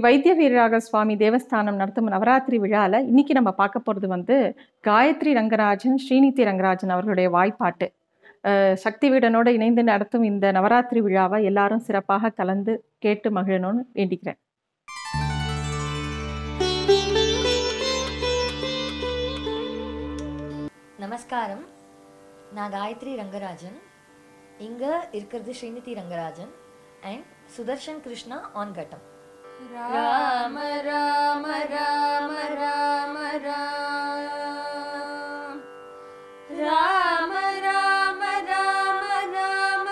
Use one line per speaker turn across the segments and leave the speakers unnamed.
வைத்திய வீரராக சுவாமி தேவஸ்தானம் நடத்தும் நவராத்திரி விழாவில் இன்னைக்கு நம்ம பார்க்க போகிறது வந்து காயத்ரி ரங்கராஜன் ஸ்ரீநிதி ரங்கராஜன் அவர்களுடைய வாய்ப்பாட்டு அஹ், சக்தி வீடனோடு இணைந்து நடத்தும் இந்த நவராத்திரி விழாவை எல்லாரும் சிறப்பாக கலந்து கேட்டு மகிழணும்னு வேண்டிக்கிறேன்
நமஸ்காரம் நான் காயத்ரி ரங்கராஜன் இங்கே இருக்கிறது ஸ்ரீநிதி ரங்கராஜன் அண்ட் சுதர்ஷன் கிருஷ்ணா ஆன் கட்டம்
ராம ராம ராம ராம ராம ராம ராம ராம ராம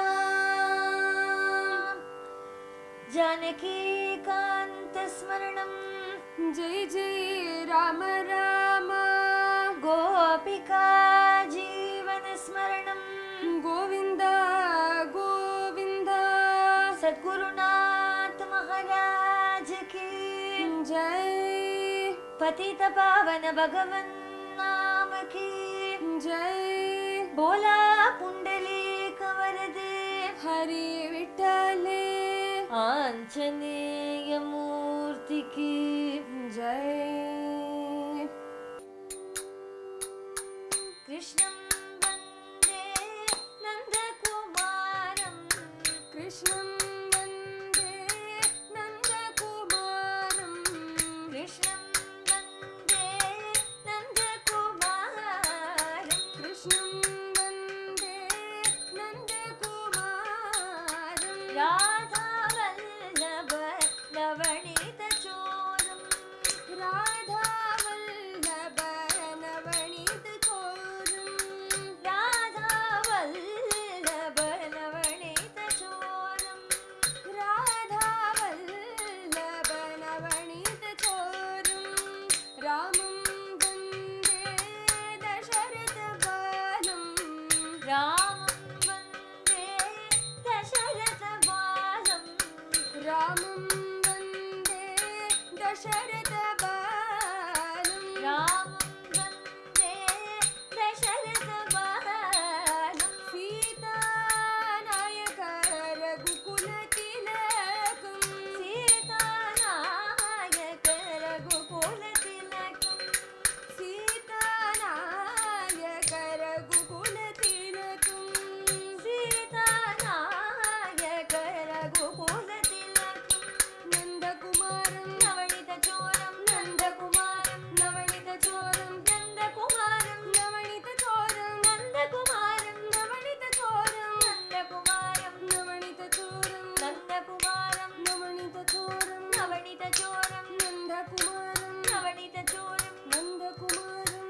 ராம
जानकी कान्त स्मरणं
जय जय राम राम
गोपिका जीवन स्मरणं
गोविन्द गोविन्द
सद्गुरुनाथ महाराज की
जय
पतित पावन भगवन नाम की
जय
बोला पुण्डलीक वरदे
हरि विठ्ठले
आञ्जनेय मूर्ति की
जय
कृष्णं वन्दे नन्दकुमारम्
कृष्णं वन्दे नन्दकुमारम्
कृष्णं वन्दे नन्दकुमारम्
कृष्णं वन्दे नन्दकुमारम्
राधावल्लभ नवनीतचोरम्
राधावल्लभ नवनीतचोरम्
राधावल्लभ नवनीतचोरम्
राधावल्लभ नवनीतचोरम् रामं वन्दे दशरथबालम्
रामं वन्दे दशरथबालम्
रामं वन्दे दशरथबालम्
रामं वन्दे दशरथबालम्
सीतानायक रघुकुलतिलकम्
सीतानायक रघुकुलतिलकम्
सीतानायक रघुकुलतिलकम्
सीतानायक रघुकुलतिलकम्
नन्दकुमारं
नवनीतचोरं नन्दकुमारं
नवनीतचोरं
नन्दकुमारं
नवनीतचोरं
नन्दकुमारं
नवनीतचोरं
नन्दकुमारं
नवनीतचोरं
नन्दकुमारं
नवनीतचोरं
नवनीतचोरं
नन्दकुमारं
नवनीतचोरं
नन्दकुमारं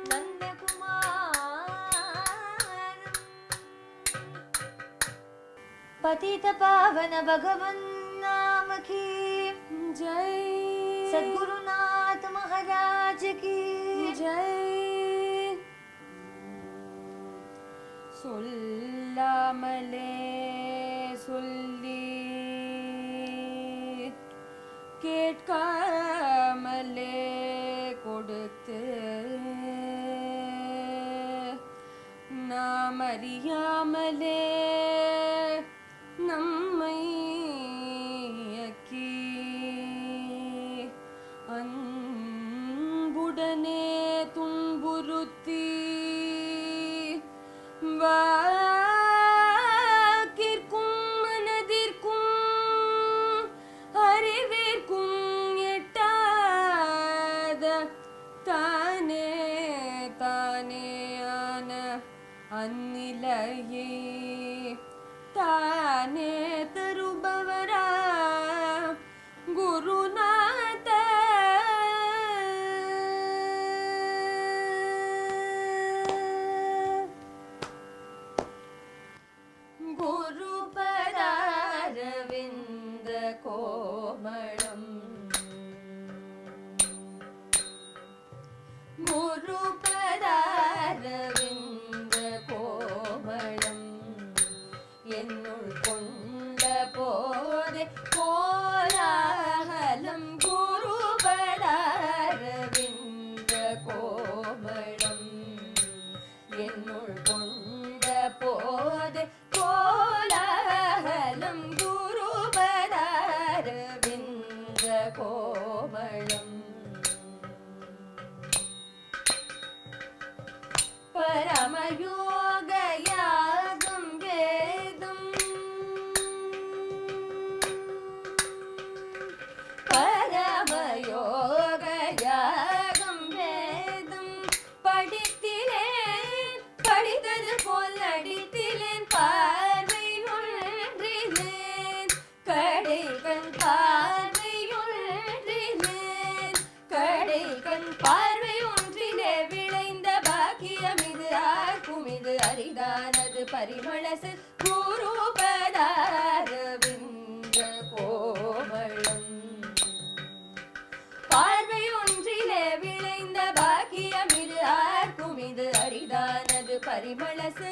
पतित पावन भगवन् नाम की
जय
सद्गुरुनाथ महाराज की
जय சொல்லாமலே சொல்லி கேட்காமலே கொடுத்து நாம் அறியாமலே நம்மை அக்கி அன்புடனே துன்புறுத்தி வாக்கிற்கும் மனதிற்கும் அறிவிற்கும் எட்டாத தானே தானேயான அந்நிலையை தானே தருபவரா குருநாத
गुरुपदारविन्द कोमलम् குருபதாரவிந்த கோமளம் என்னுள் கொண்ட போதே கோலாகலம் குருபதாரவிந்த கோமளம் என்னுள் கொண்ட போதே கோலாகலம் குருபதாரவிந்த
ಪರಿಮಳಸ குருபதாரவிந்த கோமளம் பார்வை ஒன்றிலே விளைந்த பாக்கியம் இது ஆர்க்கும் இது அரிதானது பரிமளசு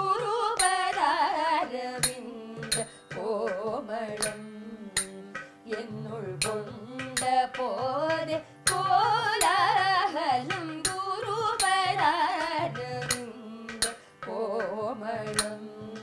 குருபதாரவிந்த கோமளம் என்னுள் கொண்ட போது கோலாகலம் குருபதாரவிந்த கோமளம்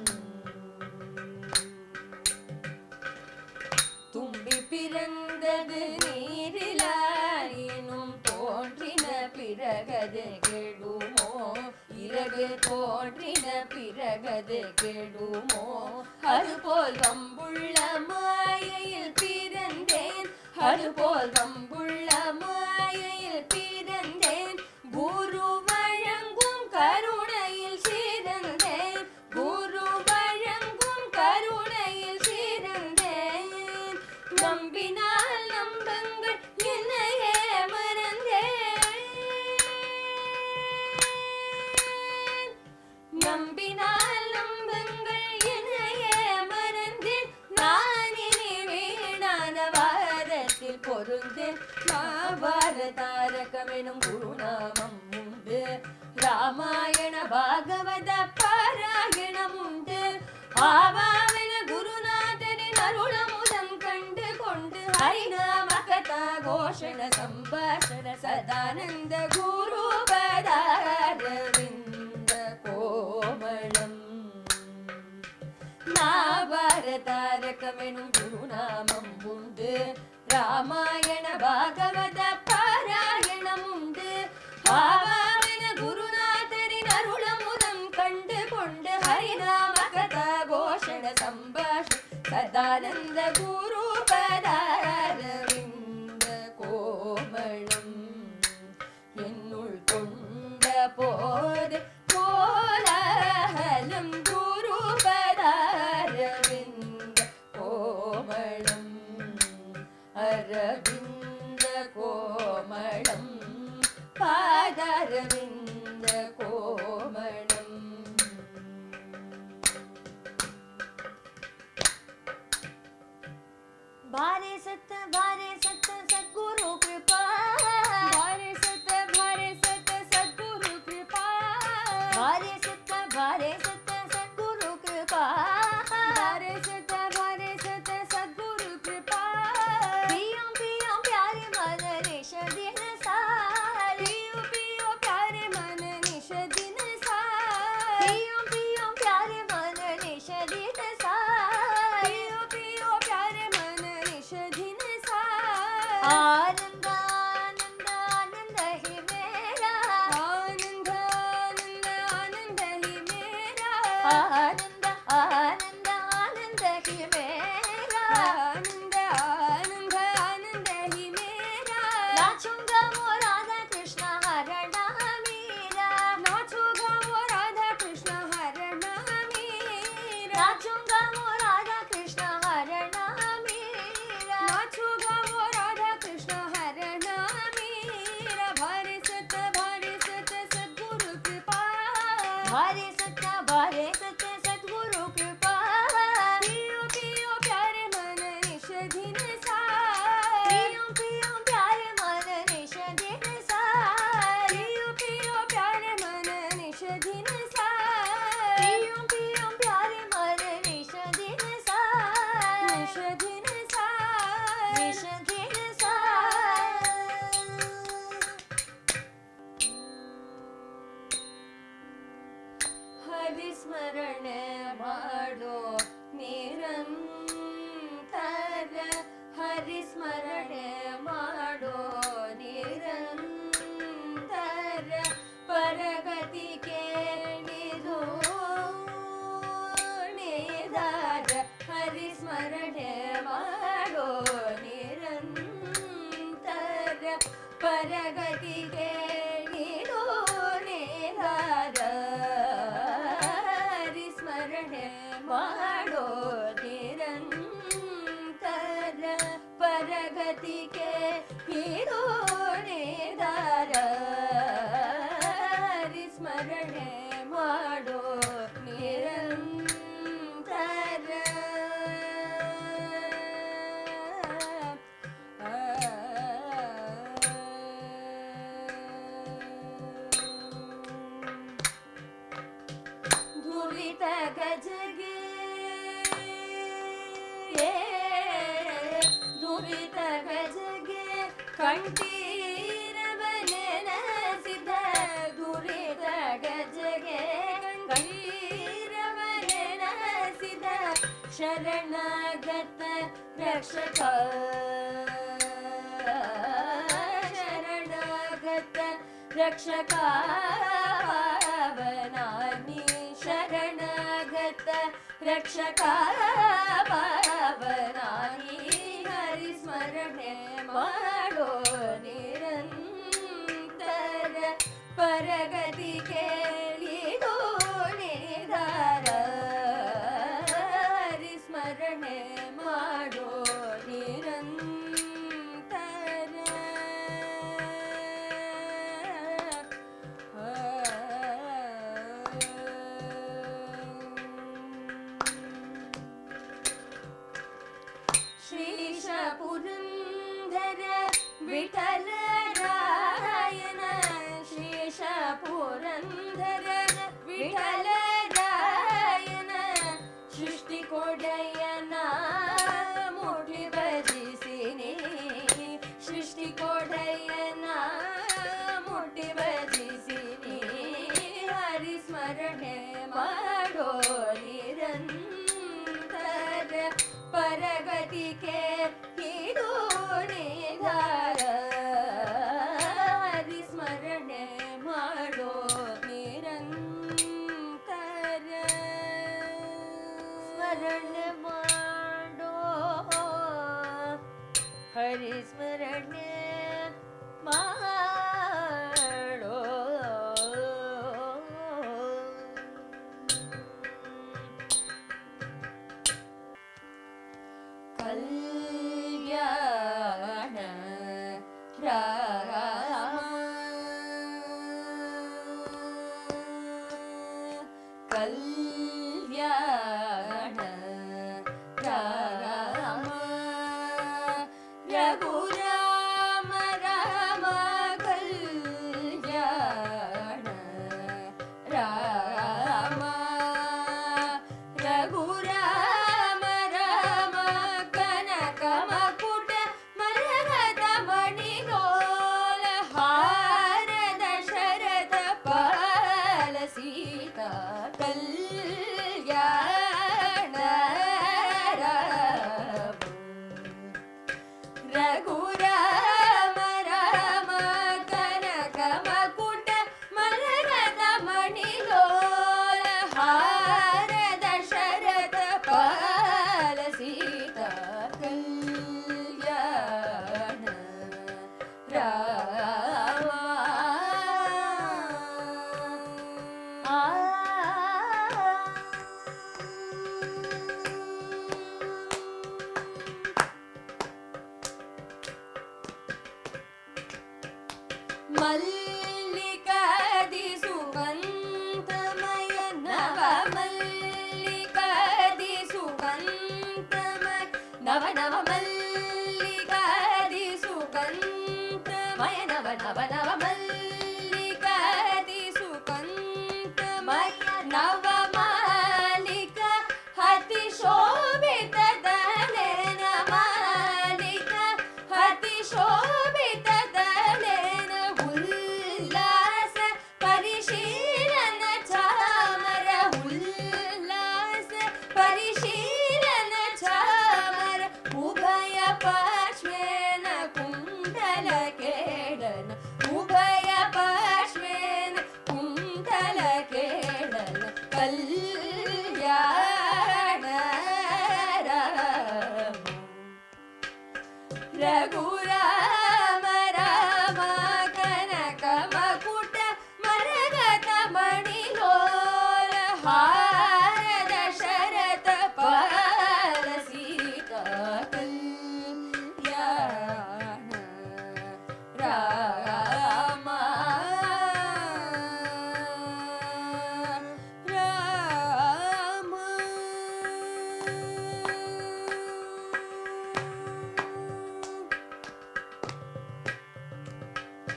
தும்பி பிறந்தது நீரிலாயினும் தோன்றின பிறகது கெடுமோ இறகு தோன்றின பிறகது கெடுமோ அதுபோல் வம்புள்ள மாயையில் பிறந்தேன் அதுபோல் வம்புள்ள மாயையில் பிறந்தேன் குரு வழங்கும் கருணையில் சிறந்தேன் குரு வழங்கும் கருணையில் சிறந்தேன் நம்பினால் நம்புங்கள் என்னையே மறந்தேன் நம்பினால் நம்புங்கள் என்னையே மறந்தேன் நான் இனி வீணான வாரத்தில் பொருந்தேன் மாவார தாரகமெனும் குருநாமம் உண்டு ராமாயண பாகவத பாராயணம் உண்டு ஆவாவன குருநாதரின் அருளமுதம் கண்டு கொண்டு ஹரிநாம கதா கோஷண சம்பாஷண சதானந்த குரு பதாரவிந்த கோமளம் நாபாரதாரகமெனும் குருநாமம் உண்டு ராமாயண பாகவத பாராயணம் உண்டு ஆவாவன குருநாதரின் அருளமுதம் கண்டு கொண்டு ஹரிநாம கதா கோஷண சம்பாஷ சதானந்த குரு பதாரவிந்த கோமளம் என்னுள் கொண்ட போது கோலாகலம் குரு பதாரவிந்த கோமளம் அரவிந்த கோமளம் பாதரவிந்த கோமளம்
भारे सत भारे सत सद्गुरु कृपा
भारे सत भारे सत सद्गुरु कृपा
भारे सत भारे सत सद्गुरु कृपा
भारे सत भारे सत सद्गुरु कृपा
पियो पियो प्यारे मन निश दिन सारे
पियो पियो प्यारे मन निश दिन सा
पियो पियो प्यारे मन निश दिन सारे
पियो पियो प्यारे मन निश दिन सा
आनंद आनंद आनंद ही मेरा
आनंद आनंद आनंद ही मेरा
आनंद आनंद आनंद ही मेरा
आनंद आनंद आनंद ही मेरा
नाचूंगा वो राधा कृष्ण हरणा मीरा
नाचूगा वो राधा कृष्ण हरणा मीरा
नाचूंगा वो राधा कृष्ण हरणा मीरा
नाचूगा वो राधा कृष्ण हरणा मीरा भारे सत भारे सत सद्गुरु कृपा
भारे सत्ता भारे सत्य सद्गुरु कृपा
पियो पियो प्यारे मन निश दिन सा
पियो पियो प्यारे मन निश दिन सारे
पियो पियो प्यारे मन निश दिन सा
पियो पियो प्यारे मन निश दिन सारे
निश दिन सा
निश दिन सारे
ಹರಿಸ್ಮರಣೆ ಮಾಡೋ ನಿರಂತರ ಹರಿಸ್ಮರಣೆ ಮಾಡೋ ನಿರಂತರ ಪರಗತಿ ಕೇಳಿದು ನೇದಾರ ಹರಿಸ್ಮರಣೆ ಮಾಡೋ ನಿರಂತರ ಪರಗತಿ ಕೇಳಿದು ನೇದಾರ ಹರಿಸ್ಮರಣೆ ಮಾಡೋ ನಿರಂತರ ಪರಗತಿಗೆ ಇದು ನೇದಾರ ಹರಿಸ್ಮರಣೆ ಮಾಡೋ ನಿರಂತರ
ಗಜಗೆ ದುರಿತ ಗಜಗೆ ಕಂಠೀರವನೆ ನಸಿದ ದುರಿತ ಗಜಗೆ ಕಂಠೀರವನೆ ನಸಿದ ಶರಣಾಗತ ರಕ್ಷಕ ಶರಣಾಗತ ರಕ್ಷಕ ಪಾವನಾನಿ ಶರಣಾಗತ ರಕ್ಷಕ ಪಾವನಾನಿ ಹರಿಸ್ಮರಣೆ ಮಾಡೋ ನಿರಂತರ ಪರಗತಿ ಕೇಳಿದೋ ನಿರ್ಧಾರ ಹರಿಸ್ಮರಣೆ ಮಾಡೋ ನಿರಂತರ ಶ್ರೀಶ ಪುರಂದರ ವಿಠಲ ರಾಯನ ಶ್ರೀಶ ಪುರಂದರ ವಿಠಲ ರಾಯನ ಸೃಷ್ಟಿ ಕೊಡೆಯನ ಮುಟಿ ಭಜಿಸಿನಿ ಸೃಷ್ಟಿ ಕೊಡೆಯನ ಮುಟಿ ಭಜಿಸಿನಿ ಹರಿಸ್ಮರಣೆ ಮಾಡೋ ನಿರಂತರ ಪರಗತಿಗೆ ಇದು ನಿರ್ಧಾರ ಹರಿಸ್ಮರಣೆ ಮಾಡೋ ನಿರಂತರ ಸ್ಮರಣೆ ಮಾಡೋ ಹರಿಸ್ಮರಣೆ ಮಾಡೋ ಕಲ್ಯಾಣ ರಾಮ ಕಲ್ಯಾಣ ರಾಮ ರಘುರಾಮ ರಾಮ ಕಲ್ಯಾಣ ರಾಮ ರಘುರಾಮ ರಾಮ ಕನಕ ಮಕುಟ ಮರಗದ ಮಣಿಗೋಲ ಹಾರದ ಶರದ ಪಾಲ ಸೀತಾ ಕಲ್ಯಾಣ ರಾಮ ರಘುರಾಮ ರಾಮ ಕನಕ ಮಕುಟ ಮರಗದ ಮಣಿಲೋಲ ಹಾರದ ಶರದ ಪಾಲ ಸೀತಾ ಕಲ್ಯಾಣ ರಾಮ ಮಲ್ಲಿಕಾದಿ ಸುಗಂಧಮಯ ನವ ಮಲ್ಲಿಕಾದಿ ಸುಗಂಧಮಯ ನವ ನವ ಮಲ್ಲಿಕಾದಿ ಸುಗಂಧಮಯ ನವ ನವ ನವ ಮಲ್ಲಿಕಾದಿ ಸುಗಂಧಮಯ ನವ ಮಾಲಿಕ ಅತಿ ಶೋಭಿತ ದಲೇನ ಮಾಲಿಕ ಅತಿ ಶೋಭಿತ ದಲೇನ ಉಲ್ಲಾಸ ಪರಿಶೀಲನ ಚಾಮರ ಉಲ್ಲಾಸ ಪರಿಶೀಲನ ಚಾಮರ ಉಭಯ ಪಾರ್ಶ್ವೇನ ಕುಂಡಲ ಕೇಳನ ಉಭಯ ಪಾರ್ಶ್ವೇನ ಕುಂಡಲ ಕೇಳನ ಕಲ್ಯಾಣ ರಾಮ ರಘುರಾಮ ರಾಮ ಕನಕ ಮಕುಟ ಮರಗತ ಮಣಿಲೋಲ ಹಾರದ ಶರತ ಪಾಲ ಸೀತಾ ಕಲ್ಯಾಣ ರಾಮ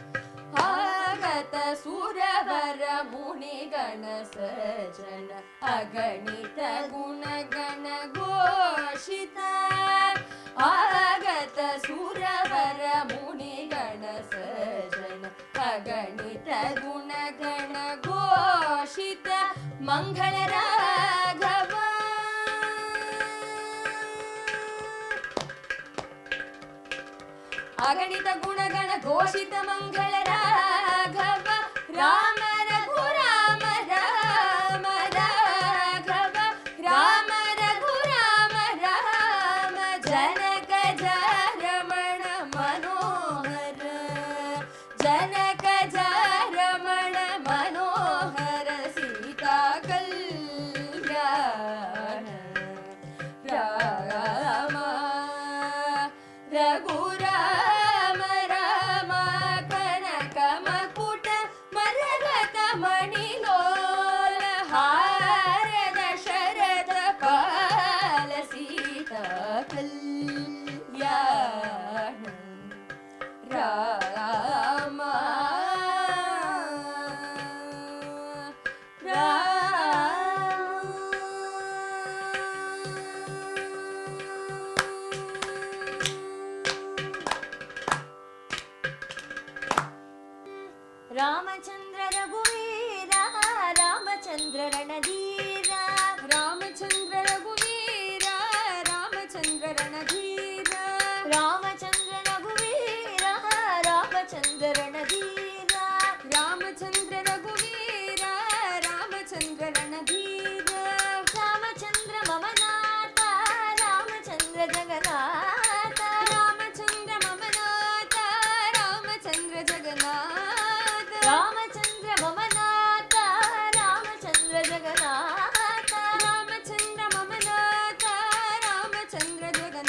ಆಗತ ಸುರವರ ಮುನಿಗಣ ಸಜನ
अगणित गुणगण घोषित आगत सुरवर मुनिगण सजन अगणित गुणगण घोषित मङ्गल राघव अगणित गुणगण घोषित मङ्गल राघव राम रघु राम राम राघव राम रघु राम राम जनक रमण मनोहर जनक रमण मनोहर सीता कल्याण राम रघुराम राम कनक मकुट मरगत मणिलोल हार दशरथ काल सीता कल्याण राम
ರಾಮಚಂದ್ರ ರಘುವೀರ ರಾಮಚಂದ್ರ ರಣಧೀರ
ರಾಮಚಂದ್ರ ರಘುವೀರ ರಾಮಚಂದ್ರ ರಣಧೀರ
ರಾಮಚಂದ್ರ ರಘುವೀರ ರಾಮಚಂದ್ರ ರಣಧೀರ
ರಾಮಚಂದ್ರ ರಘುವೀರ ರಾಮಚಂದ್ರ ರಣಧೀರ
ರಾಮಚಂದ್ರ ಮಮನಾಥ ರಾಮಚಂದ್ರ ಜಗನ್ನಾಥ
ರಾಮಚಂದ್ರ ಮಮನಾಥ ರಾಮಚಂದ್ರ ಜಗನ್ನಾಥ
ರಾಮಚಂದ್ರ ಮಮನಾಥ ರಾಮಚಂದ್ರ ಜಗನ್ನಾಥ
ರಾಮಚಂದ್ರ ಮಮನಾಥ ರಾಮಚಂದ್ರ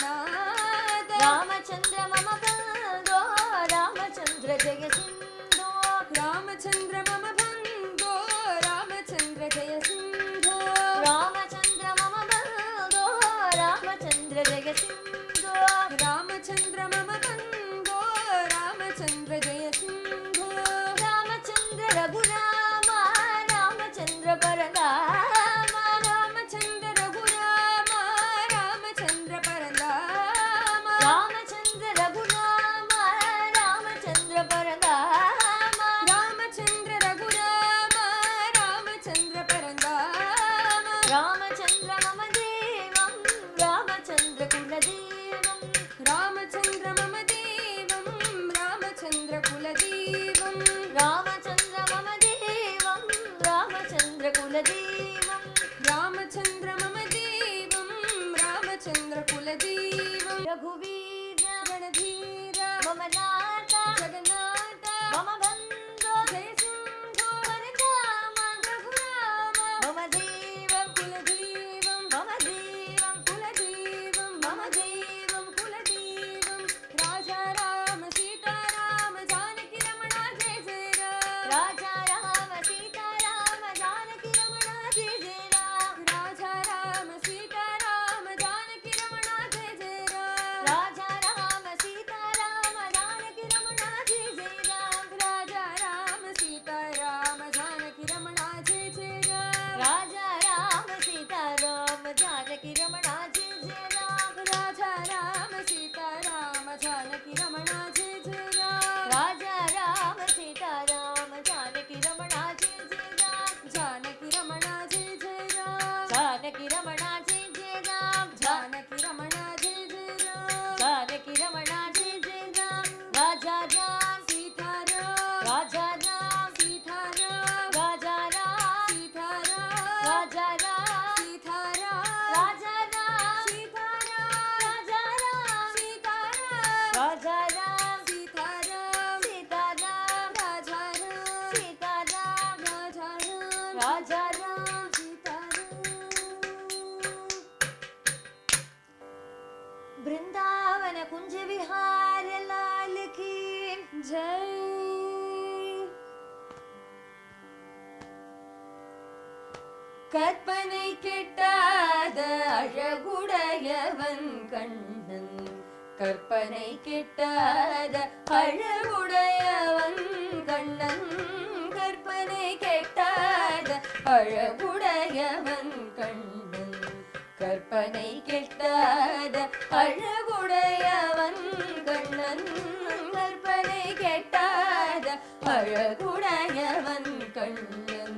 ಜಗನ್ನಾಥ
ರಾಮಚಂದ್ರ ಮಮ ಬಂದೋ ರಾಮಚಂದ್ರ ಜಯ ಸಿಂಧೋ
ರಾಮಚಂದ್ರ ಮಮ ಬಂದೋ ರಾಮಚಂದ್ರ ಜಯ ಸಿಂಧೋ
ರಾಮಚಂದ್ರ ಮಮ ಬಂದೋ ರಾಮಚಂದ್ರ ಜಯ ಸಿಂಧೋ
ರಾಮಚಂದ್ರ ಮಮ ಬಂದೋ ರಾಮಚಂದ್ರ ಜಯ ಸಿಂಧೋ
ರಾಮಚಂದ್ರ ರಘುರಾಮ ರಾಮಚಂದ್ರ ಪರನಾಮ
ರಾಮಚಂದ್ರ ರಘುರಾಮ ರಾಮಚಂದ್ರ ಪರನಾಮ
ರಾಮಚಂದ್ರ ರಘುರಾಮ ರಾಮಚಂದ್ರ ಪರನಾಮ
ರಾಮಚಂದ್ರ ರಘುರಾಮ ರಾಮಚಂದ್ರ ಪರನಾಮ
ರಾಮಚಂದ್ರ ಮಮ ದೇವಂ ರಾಮಚಂದ್ರ ಕುಲದೇವಂ
ರಾಮಚಂದ್ರ ಮಮ ದೇವಂ ರಾಮಚಂದ್ರ ಕುಲದೇವಂ
ರಾಮಚಂದ್ರ ಮಮ ದೇವಂ ರಾಮಚಂದ್ರ ಕುಲದೇವಂ
ರಾಮಚಂದ್ರ ಮಮ ದೇವಂ ರಾಮಚಂದ್ರ ಕುಲದೇವಂ
ರಘುವೀರ
ರಣಧೀರ
ಮಮ ನಾಥ
ಜಗನ್ನಾಥ
ಮಮ ಬಂಧೋ
ಜಯ ಸಿಂಧೋ
ವರದಾಮ
ರಘುರಾಮ
ಮಮ ದೇವಂ
ಕುಲದೇವಂ
ಮಮ ದೇವಂ
ಕುಲದೇವಂ
ಮಮ ದೇವಂ
ಕುಲದೇವಂ ರಾಜ ರಾಮ ಸೀತಾರಾಮ ಜಾನಕಿ ರಮಣ ಜಯ ಜಯ ರಾಮ
ರಾಜ ರಾಮ ಸೀತಾರಾಮ ಜಾನಕಿ ರಮಣ ಜಯ ಜಯ ರಾಮ
ರಾಜ ರಾಮ ಸೀತಾರಾಮ ಜಾನಕಿ ರಮಣ ಜಯ ಜಯ ರಾಮ
ರಾಜ ರಾಮ ಸೀತಾರಾಮ ಜಾನಕಿ ರಮಣ ಜಯ ಜಯ ರಾಮ
ರಾಜ ರಾಮ ಸೀತಾರಾಮ ಜಾನಕಿ ರಮಣ ಜಯ ಜಯ ರಾಮ
ರಾಜ ರಾಮ ಸೀತಾರಾಮ ಜಾನಕಿ ರಮಣ ಜಯ ಜಯ ರಾಮ
ರಾಜ ರಾಮ ಸೀತಾರಾಮ ಜಾನಕಿ ರಮಣ ಜಯ ಜಯ ರಾಮ
ರಾಜ ರಾಮ ಸೀತಾರಾಮ ಜಾನಕಿ ರಮಣ ಜಯ ಜಯ ರಾಮ
ಜಾನಕಿ ರಮಣ ಜಯ ಜಯ ರಾಮ
ಜಾನಕಿ ರಮಣ ಜಯ ಜಯ ರಾಮ
ಜಾನಕಿ ರಮಣ ಜಯ ಜಯ ರಾಮ
ಜಾನಕಿ ರಮಣ ಜಯ ಜಯ ರಾಮ ರಾಜ ರಾಮ
ಸೀತಾರಾಮ
ರಾಜ ರಾಮ
ಸೀತಾರಾಮ
ರಾಜ ರಾಮ
ಸೀತಾರಾಮ
ರಾಜ ರಾಮ
ಸೀತಾರಾಮ
ರಾಜ ರಾಮ
ಸೀತಾರಾಮ
ರಾಜ ರಾಮ
ಸೀತಾರಾಮ
ರಾಜ ರಾಮ
ಸೀತಾರಾಮ
ಸೀತಾರಾಮ
ರಾಜಾರಾಮ
ಸೀತಾರಾಮ
ರಾಜಾರಾಮ
ರಾಜ ರಾಮ ಬೃಂದಾವನ ಕುಂಜ ವಿಹಾರ ಲಾಲ ಕಿ
ஜெய் கற்பனை கெட்டாத அழகுடையவன் கண்ணன் கற்பனை கெட்டாத அழகுடையவன் கண்ணன் கற்பனை கெட்டாத அழகுடையவன் கற்பனை கெட்டாத அழகுடையவன் கண்ணன் கற்பனை கெட்டாத அழகுடையவன் கண்ணன்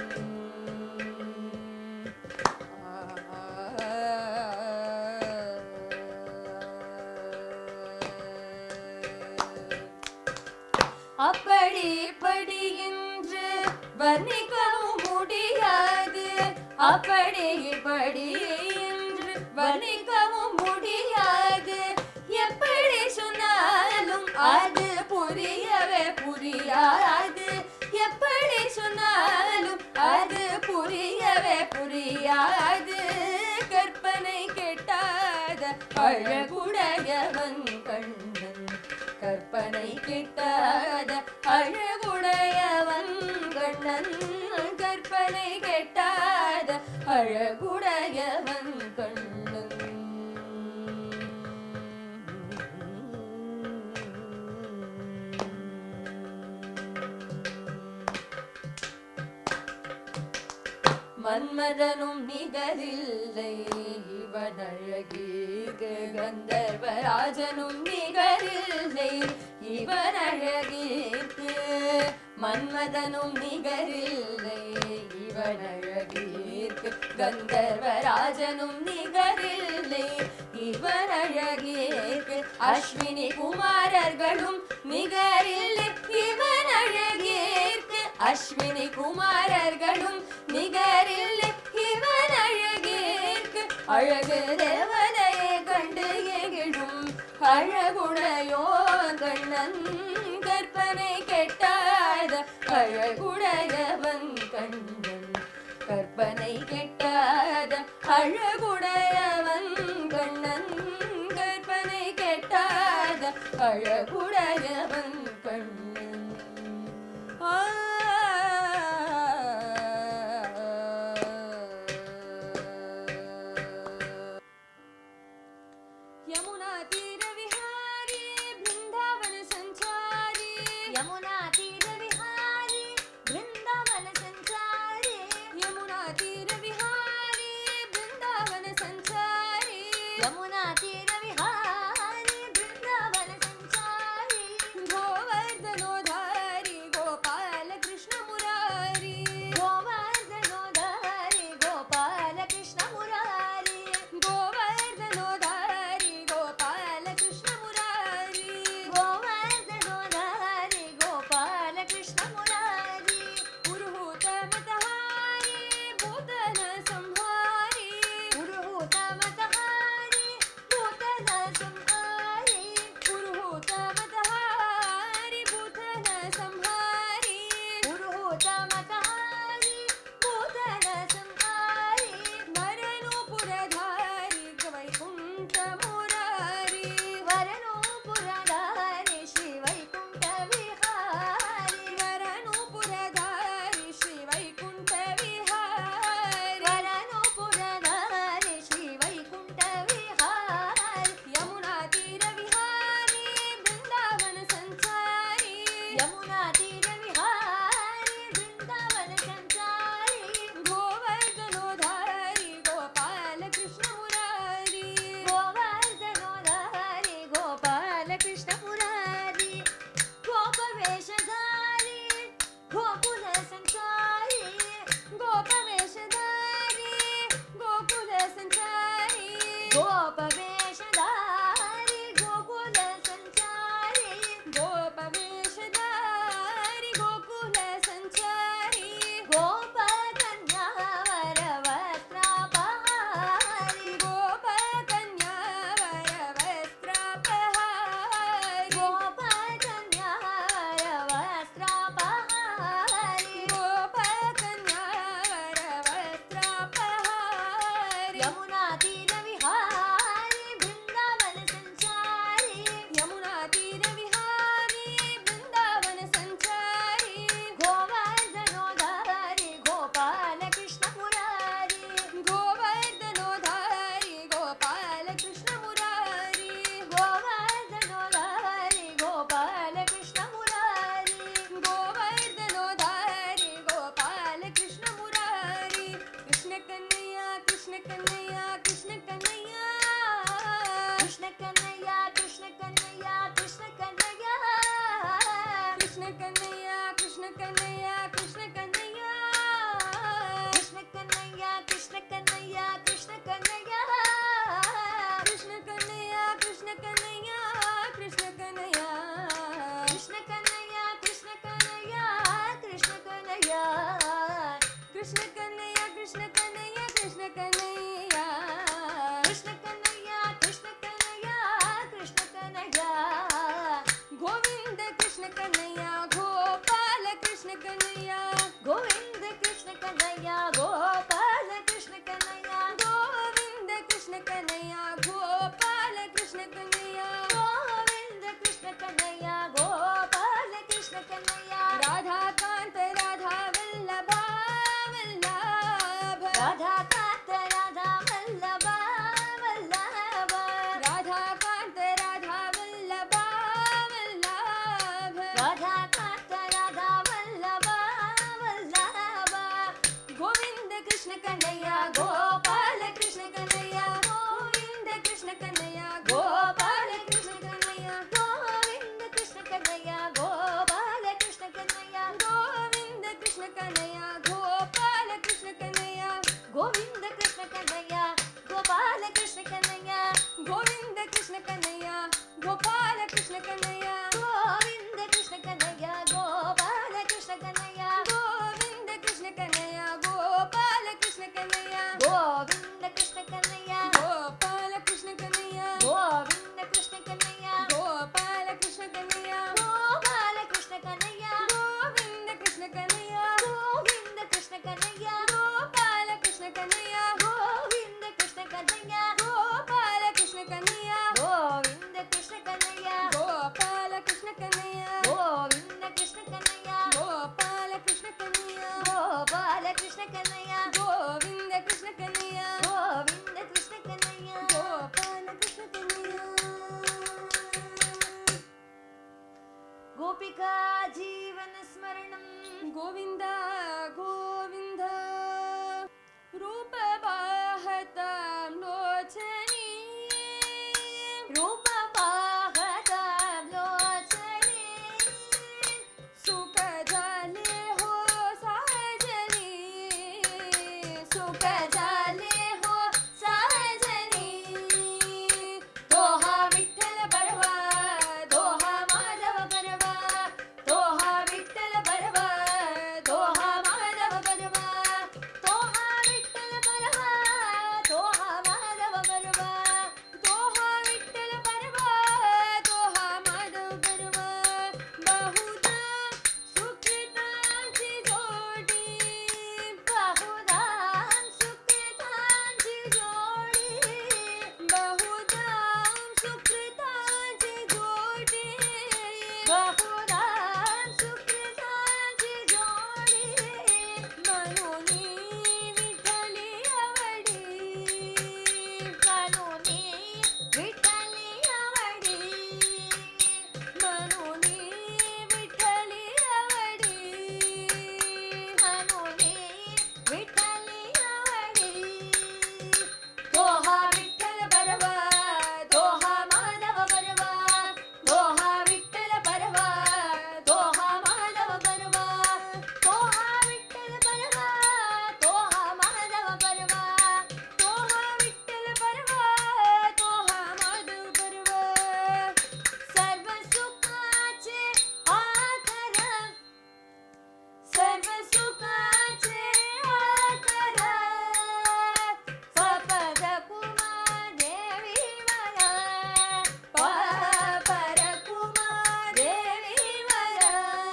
அப்படி இப்படி என்று வர்ணிக்கவும் முடியாது அப்படி இப்படி என்று வர்ணிக்கவும் முடியாது எப்படி சொன்னாலும் அது புரியவே புரியாது எப்படி சொன்னாலும் அது புரியவே புரியாது கற்பனை கெட்டாத அழகுடையவன் கண்ணன் கற்பனை கிட்டாத அழகுடையவன் கண்ணன் கற்பனை கெட்டாத அழகுடையவன் கண்ணன் மன்மதனும் நிகரில்லை இவன் அழகிற்கு கந்தர்வராஜனும் நிகரில்லை இவன் அழகிற்கு மன்மதனும் நிகரில்லை இவன் அழகிற்கு கந்தர்வராஜனும் நிகரில்லை இவன் அழகிற்கு அஸ்வினி குமாரர்களும் நிகரில்லை இவன் அழகிற்கு அஸ்வினி குமாரர்களும் நிகரில்லை இவன் அழகிற்கு அழகு தேவதையை கண்டு எகிழும் அழகுடையோ கண்ணன் கற்பனை கெட்டாத அழகுடையவன் கண்ணன் கற்பனை கெட்டாத அழகுடையவன் கண்ணன் கற்பனை கெட்டாத அழகுடையவன் கண்ணன் यमुना तीर विहारी वृंदावन संचारी
यमुना तीर विहारी वृंदावन संचारी
यमुना तीर विहारी वृंदावन संचारी
यमुना तीर विहारी वृंदावन संचारी
गोवर्धनोधारी गोपाल कृष्ण मुरारी
गोवर्धनोधारी गोपाल कृष्ण मुरारी
गोवर्धनोधारी गोपाल कृष्ण मुरारी
गोवर्धनोधारी गोपाल कृष्ण मुरारी
पुरुहूत मतहारी भूतन संहारी
पुरुहूतमतहारी भूतन संहारी
पुरुहूत मतहारी भूतन संहारी
पुरुहूतमतहारी भूतन संहारी
मरणुपुरधारी वैकुण्ठ मुरारी
वरनोपुरधारी श्रीवैकुण्ठ विहारी
वरणुपुरधारी श्रीवैकुण्ठ विहारी
वरनोपुरधारी श्रीवैकुण्ठ विहारी
यमुना तीर विहारी वृन्दावन संचारी
यमुना तीर विहारी वृन्दावन संचारी
गोवर्धनोधारी गोपाल कृष्ण मुरारी
गोवर्धनोधारी गोपाल कृष्ण मुरारी गोपवेशधारी गोकुल संचारी
गोपवेशधारी गोकुल संचारी
गोपवेशधारी गोकुल संचारी
गोपवेशधारी गोकुल संचारी
गोपकन्यावर वस्त्रापहारी
गोपकन्यावर वस्त्रापहारी
गोपकन्यावर वस्त्रापहारी
गोपकन्यावर वस्त्रापहारी
यमुना तीर विहारी वृंदावन संचारी
यमुना तीर विहारी वृन्दावन संचारी
गोवर्धनोधारी गोपाल कृष्ण मुरारी
गोवर्धनोधारी गोपाल कृष्ण मुरारी
गोवर्धनोधारी गोपाल कृष्ण मुरारी
गोवर्धनोधारी गोपाल कृष्ण मुरारी कृष्ण कन्हैया कृष्ण कन्हैया कृष्ण
कृष्ण कन्हैया कृष्ण कन्हैया कृष्ण कन्हैया
गोविंद कृष्ण कन्हैया गोपाल कृष्ण कन्हैया
गोविंद कृष्ण कन्हैया गोपाल कृष्ण कन्हैया
गोविंद कृष्ण कन्हैया गोपाल कृष्ण कन्हैया
गोविंद कृष्ण कन्हैया गोपाल कृष्ण कन्हैया
राधा कांत राधा वल्लभा वल्लभ
राधा कांत राधा वल्लभा वल्लभ
राधा कांत राधा वल्लभा वल्लभ
राधा कांत राधा वल्लभा वल्लभ
गोविंद कृष्ण कन्हैया गोपाल कृष्ण कन्हैया गोविंद कृष्ण कन्हैया गोपाल कृष्ण कन्हैया
गोविंद कृष्ण कन्हैया गोपाल कृष्ण कन्हैया
गोविंद कृष्ण कन्हैया गोपाल कृष्ण कन्हैया
गोविंद कृष्ण कन्हैया गोपाल कृष्ण कन्हैया
गोविंद कृष्ण कन्हैया गोपाल कृष्ण कन्हैया
गोविंद कृष्ण कन्हैया गोपाल कृष्ण कन्हैया
गोविंद कृष्ण कन्हैया गोपाल कृष्ण कन्हैया
गोविंद कृष्ण कन्हैया
गोपाल कृष्ण कन्हैया
गोविंद कृष्ण कन्हैया
गोपाल कृष्ण कन्हैया
गोपाल कृष्ण कन्हैया
गोविंद कृष्ण कन्हैया
गोविंद कृष्ण कन्हैया
गोपाल कृष्ण कन्हैया
गोविंद कृष्ण कन्हैया
गोपाल कृष्ण कन्हैया
गोविंद कृष्ण कन्हैया
गोपाल कृष्ण कन्हैया
गोविंद कृष्ण कन्हैया
गोपाल कृष्ण कन्हैया
गोपाल कृष्ण कन्हैया
गोविंद कृष्ण कन्हैया
गोविंद कृष्ण कन्हैया
गोपाल कृष्ण कन्हैया
गोपिका जीवन स्मरणं
गोविन्द गोविन्द रूप बाहतां लोचनी
रूपवाहतां लोचने
सुख जाले हो साजनी सुख
जाले हो साजनी दोहा विठ्ठल बरवा दोहा माधव बरवा दोहा विठ्ठल बरवा दोहा माधव बरवा दोहा विठ्ठल बरवा दोहा माधव बरवा
दोहा विठ्ठल परवा दोहा माधव परवा बहुधा सुखितांची जोडी
बहुधा सुकृतांची जोडी
बहुधा सुकृतांची जोडी
बहुधा सुकृतांची जोडी
मनोनी विठ्ठली आवडी
कानूनी विठ्ठली आवडी
मनोनी विठ्ठली आवडी
कानूनी विठ्ठली आवडी दोहा विठ्ठल बरवा दोहा माधव बरवा दोहा विठ्ठल बरवा दोहा माधव बरवा दोहा विठ्ठल बरवा दोहा माधव बरवा
दोहा विठ्ठल परवा दोहा माधव परवा
सर्व सुखाचे आकर सर्व सुखाचे आकर पपद कुमा देवी मला पपर कुमा देवी मला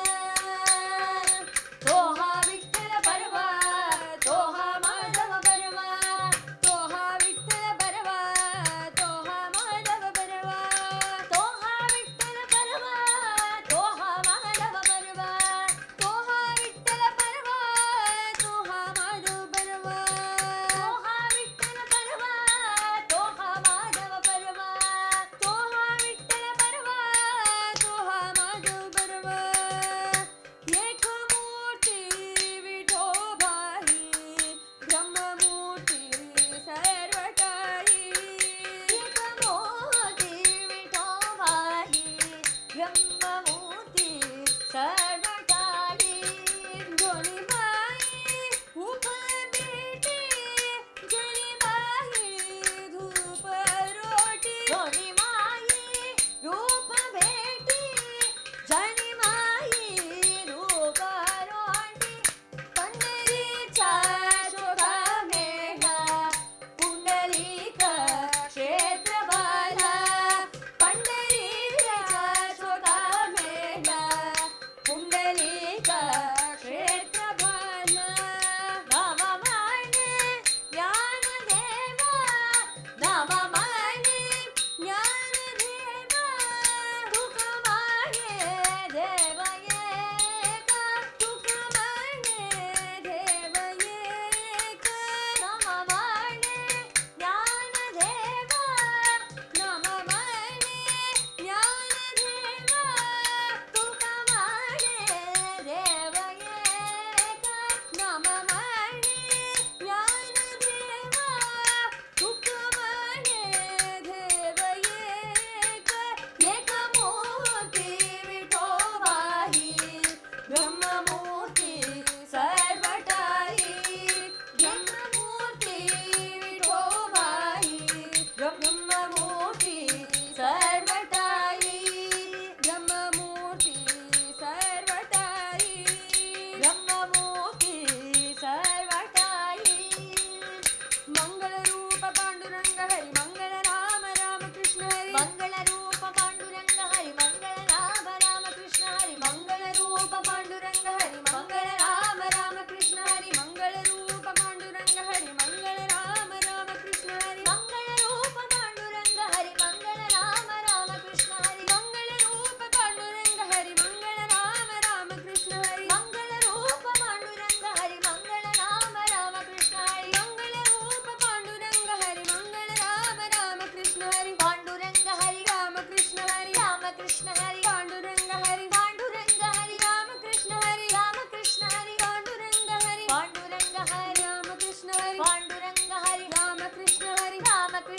दोहा विठ्ठल बरवा दोहा माधव बरवा
दोहा विठ्ठल परवा दोहा माधव परवा
दोहा विठ्ठल बरवा दोहा माधव बरवा
दोहा विठ्ठल परवा दोहा माधव परवा
दोहा विठ्ठल बरवा दोहा माधव बरवा
दोहा विठ्ठल परवा दोहा माधव परवा एक मूर्ती विठोबाई ब्रह्ममूर्ती सर्व काही
एक मोती विठोबाई ब्रह्ममूर्ती सर्व काही
दोन्ही बाई उप बेटी जणी बाई धूप रोटी
दोन्ही माई रूप भेटी जनी माई रूप रोटी पंढरीचा शोभा मेघा पुंडलिक